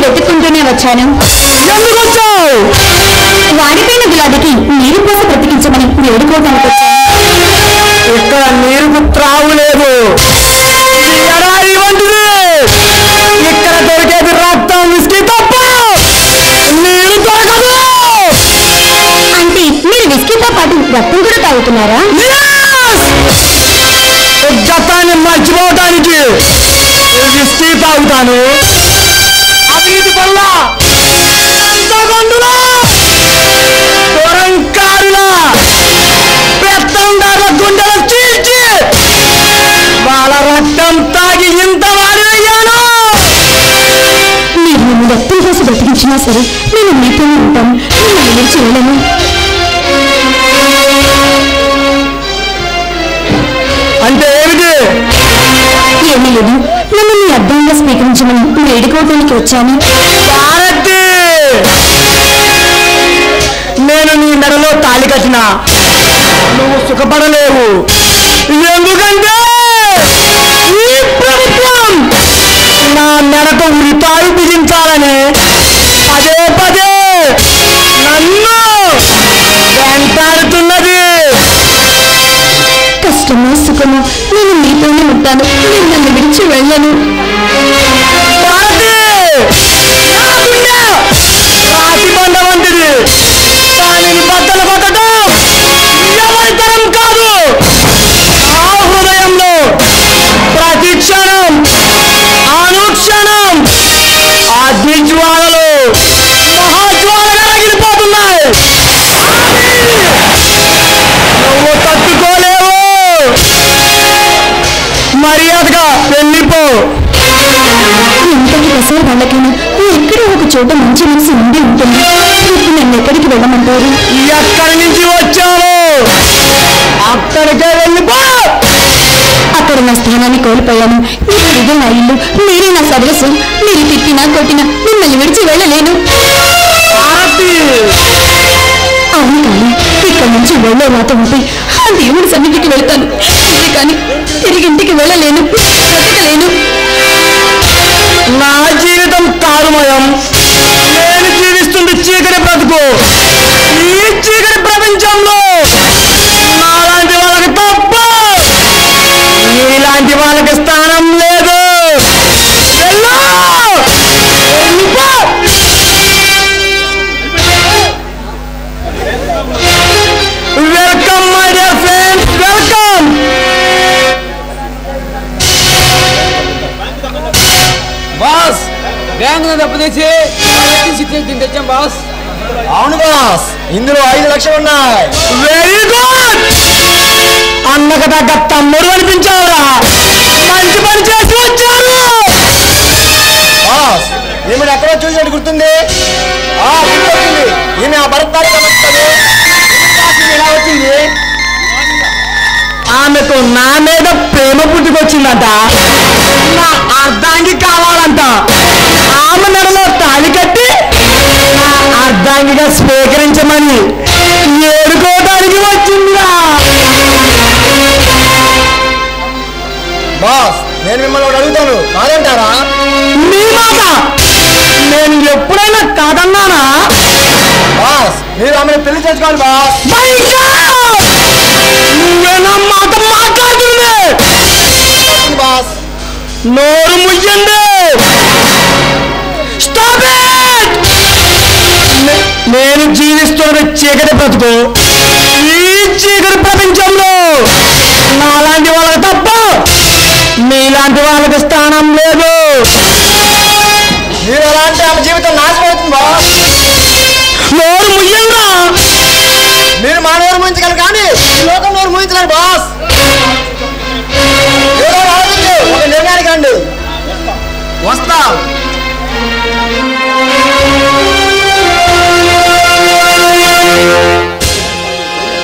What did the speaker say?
వెతుక్కుంటూనే వచ్చాను ఎందుకు వచ్చావు వాడిపోయిన గులాబీకి నీరు పోసి బ్రతికించమని వేడుకోవడానికి వచ్చాను ఇక్కడ నీరుకు త్రావు లేదు ఇది ఎడారి వంటిది ఇక్కడ దొరికేది రక్తం విస్కీ తప్ప నీరు దొరకదు అంటే మీరు విస్కీతో పాటు రక్తం కూడా తాగుతున్నారా Yes! గతాన్ని మర్చిపోవటానికి విస్కీ తాగుతాను అవినీతి వల్ల అంతమందుల దురంకారుల పెత్తందారుల గుండెలు చీల్చి వాళ్ళ రక్తం తాగి ఇంత వాడినయ్యాను మీరు నన్ను రక్తం పోసి బ్రతికించినా సరే నేను మీతోనే ఉంటాను మిమ్మల్ని విడిచి వెళ్ళను అంటే ఏమిటి ఏమీ లేదు నన్ను మీ అర్థంగా స్వీకరించమని వేడుకోవడానికి వచ్చాను భారతి నేను నీ మెడలో తాళి కట్టిన నువ్వు సుఖపడలేవు ఎందుకంటే ఈ ప్రభుత్వం నా మెడకు ఉరితాయి బిగించాలని పదే పదే నన్ను వెంటాడుతున్నది కష్టమో సుఖమో నేను మీతోనే ఉంటాను నేను నన్ను విడిచి వెళ్ళను భారతి నా గుండె రాతి బండ వంటిది దానిని బద్దలు కొట్టడం ఎవరి తరం కాదు ఆ హృదయంలో ప్రతి క్షణం అనుక్షణం అగ్ని జ్వాలలు మహాజ్వాలగా రగిలిపోతున్నాయి నువ్వు తట్టుకోలేవు మర్యాదగా వెళ్ళిపో ఎంతటి దశల వాళ్ళకైనా ఎక్కడో ఒక చోట మంచి మనసు ఉండి ఉంటుంది ఇప్పుడు నన్ను ఎక్కడికి వెళ్ళమంటారు ఎక్కడి నుంచి వచ్చావు అక్కడికే వెళ్ళిపో అక్కడ నా స్థానాన్ని కోల్పోయాను ఇదే నా ఇల్లు మీరే నా సర్వస్వం మీరు తిట్టినా కొట్టినా మిమ్మల్ని విడిచి వెళ్ళలేను భారతి అవును కానీ ఇక్కడ నుంచి వెళ్ళే మాట ఉంటే ఆ దేవుడి సన్నిధికి వెళ్తాను అంతే కానీ తిరిగి ఇంటికి వెళ్ళలేను బ్రతకలేను నా జీవితం కారుమయం నేను జీవిస్తుంది చీకటి బ్రతుకు ఈ చీకటి ప్రపంచంలో నాలాంటి వాళ్ళకి తప్ప నీలాంటి వాళ్ళకి స్థానం లేదు వెళ్ళు! వెళ్ళిపో! Welcome my dear friends welcome boss bank తప్పు తెచ్చి సిక్స్ తెచ్చాం బాస్ అవును బాస్ ఇందులో ఐదు లక్షలు ఉన్నాయి వెరీ గుడ్ అన్నకు తగ్గ తమ్ముడు అనిపించావురా మంచి పని చేసి వచ్చారు బాస్ ఈమె ఎక్కడో చూసినట్టు గుర్తుంది ఆ గుర్తొచ్చింది ఈమె ఆ భరతనాట్యం వస్తుంది ఎలా వచ్చింది ఆమెకు నా మీద ప్రేమ పుట్టుకొచ్చిందంట నా అర్ధాంగి కావాలంట ఆమె నెలలో తాళి కట్టి నా అర్ధాంగిగా స్వీకరించమని ఏడుకోవడానికి వచ్చిందిరా బాస్ నేను మిమ్మల్ని ఒకటి అడుగుతాను కాదంటారా మీ మాట నేను ఎప్పుడైనా కాదన్నానా బాస్ మీరు ఆమెను పెళ్లి చేసుకోవాలి బాస్ నువ్వే నా మాట మాట్లాడుతుంది బాస్ నోరు ముయ్యండి స్టాప్ ఇట్ నేను జీవిస్తున్న చీకటి బ్రతుకు ఈ చీకటి ప్రపంచంలో నాలాంటి వాళ్ళ